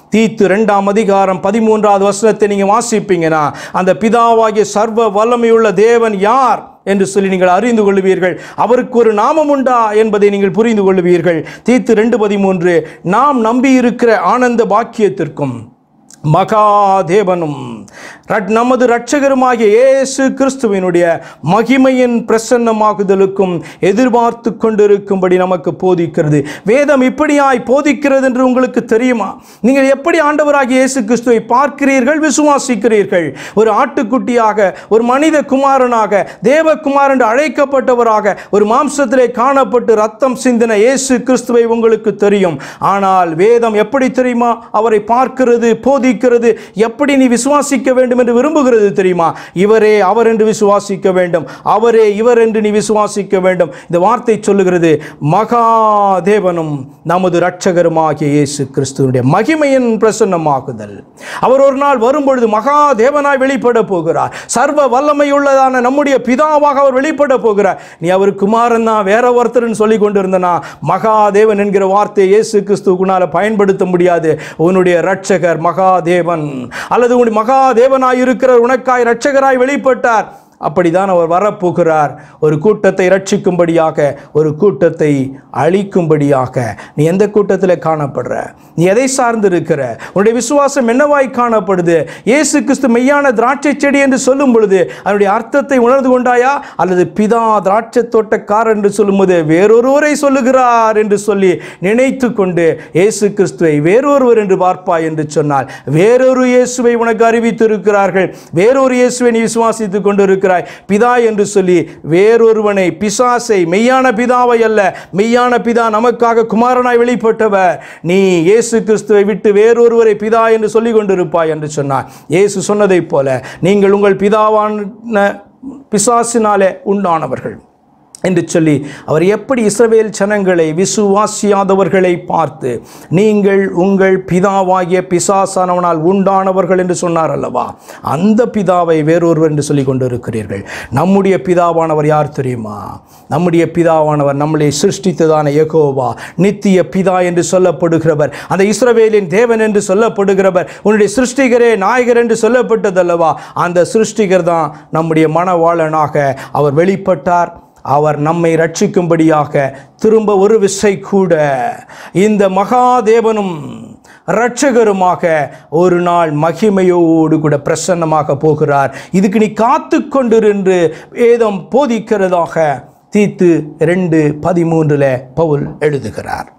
தீத்து ரெண்டாம் அதிகாரம் பதிமூன்றாவது வசனத்தை நீங்கள் வாசிப்பீங்கன்னா அந்த பிதாவாகிய சர்வ வல்லமையுள்ள தேவன் யார் என்று சொல்லி நீங்கள் அறிந்து கொள்வீர்கள் அவருக்கு ஒரு நாமம் உண்டா என்பதை நீங்கள் புரிந்து கொள்வீர்கள் தீத்து ரெண்டு பதிமூன்று நாம் நம்பியிருக்கிற ஆனந்த பாக்கியத்திற்கும் மகாதேவனும் ரட்- நமது இரட்சகருமாகிய இயேசு கிறிஸ்துவினுடைய மகிமையின் பிரசன்னமாகுதலுக்கும் எதிர்பார்த்து கொண்டிருக்கும்படி நமக்கு போதிக்கிறது வேதம் இப்படியாய் போதிக்கிறது என்று உங்களுக்கு தெரியுமா நீங்கள் எப்படி ஆண்டவராகிய இயேசு கிறிஸ்துவை பார்க்கிறீர்கள் விசுவாசிக்கிறீர்கள் ஒரு ஆட்டுக்குட்டியாக ஒரு மனித குமாரனாக தேவகுமார் என்று அழைக்கப்பட்டவராக ஒரு மாம்சத்திலே காணப்பட்டு ரத்தம் சிந்தின இயேசு கிறிஸ்துவை உங்களுக்கு தெரியும் ஆனால் வேதம் எப்படி தெரியுமா அவரை பார்க்கிறது போதிக்கிறது எப்படி நீ விசுவாசிக்க வேண்டும் என்று விரும்புகிறது தெரியுமா இவரே அவர் என்று விசுவாசிக்க வேண்டும் அவரே இவர் என்று நீ விசுவாசிக்க வேண்டும் இந்த வார்த்தை சொல்லுகிறது மகாதேவனும் நமது இரட்சகருமாகிய இயேசு கிறிஸ்துவனுடைய மகிமையின் பிரசன்னமாகுதல் அவர் ஒரு நாள் வரும்பொழுது மகாதேவனாய் வெளிப்பட போகிறார் சர்வ வல்லமையுள்ளதான நம்முடைய பிதாவாக அவர் வெளிப்பட போகிறார் நீ அவர் குமாரன் தான் வேற ஒருத்தர்னு சொல்லி கொண்டிருந்தனா மகாதேவன் என்கிற வார்த்தையை இயேசு கிறிஸ்துவுக்குனால பயன்படுத்த முடியாது உன்னுடைய இரட்சகர் மகாதேவன் அல்லது உன் மகாதேவனாய் இருக்கிற உனக்காய் இரட்சகராய் வெளிப்பட்டார் அப்படிதான் அவர் வரப்போகிறார் ஒரு கூட்டத்தை ரட்சிக்கும்படியாக ஒரு கூட்டத்தை அழிக்கும்படியாக நீ எந்த கூட்டத்தில் காணப்படுற நீ எதை சார்ந்து இருக்கிற உன்னுடைய விசுவாசம் என்னவாய் காணப்படுது இயேசு கிறிஸ்து மெய்யான திராட்சை செடி என்று சொல்லும் பொழுது அதனுடைய அர்த்தத்தை உணர்ந்து கொண்டாயா அல்லது பிதா திராட்சை தோட்டக்காரர் என்று சொல்லும்போது வேறொருவரை சொல்லுகிறார் என்று சொல்லி நினைத்து கொண்டு இயேசு கிறிஸ்துவை வேறொருவர் என்று பார்ப்பாய் என்று சொன்னால் வேறொரு இயேசுவை உனக்கு அறிவித்திருக்கிறார்கள் வேறொரு இயேசுவை நீ விசுவாசித்துக் கொண்டிருக்கிறாய் பிதா என்று சொல்லி வேறொருவனை பிசாசை மெய்யான பிதாவை அல்ல மெய்யான பிதா நமக்காக குமாரனாய் வெளிப்பட்டவர் நீ இயேசு கிறிஸ்துவை விட்டு வேறொருவரை பிதா என்று சொல்லிக் கொண்டிருப்பாய் என்று சொன்னார் இயேசு சொன்னதைப் போல நீங்கள் உங்கள் பிதாவான பிசாசினாலே உண்டானவர்கள் என்று சொல்லி அவர் எப்படி இஸ்ரவேல் ஜனங்களை விசுவாசியாதவர்களை பார்த்து நீங்கள் உங்கள் பிதாவாகிய பிசாசானவனால் உண்டானவர்கள் என்று சொன்னார் அல்லவா அந்த பிதாவை வேறொருவர் என்று சொல்லி கொண்டு இருக்கிறீர்கள் நம்முடைய பிதாவானவர் யார் தெரியுமா நம்முடைய பிதாவானவர் நம்மளை சிருஷ்டித்ததான யெகோவா நித்திய பிதா என்று சொல்லப்படுகிறவர் அந்த இஸ்ரவேலின் தேவன் என்று சொல்லப்படுகிறவர் உன்னுடைய சிருஷ்டிகரே நாயகர் என்று சொல்லப்பட்டதல்லவா அந்த சிருஷ்டிகர் தான் நம்முடைய மனவாளனாக அவர் வெளிப்பட்டார் அவர் நம்மை ரட்சிக்கும்படியாக திரும்ப ஒரு விசை கூட இந்த மகாதேவனும் இரட்சகருமாக ஒரு நாள் மகிமையோடு கூட பிரசன்னமாக போகிறார் இதுக்கு நீ காத்து கொண்டிருந்து வேதம் போதிக்கிறதாக தீத்து ரெண்டு பதிமூன்றில் பவுல் எழுதுகிறார்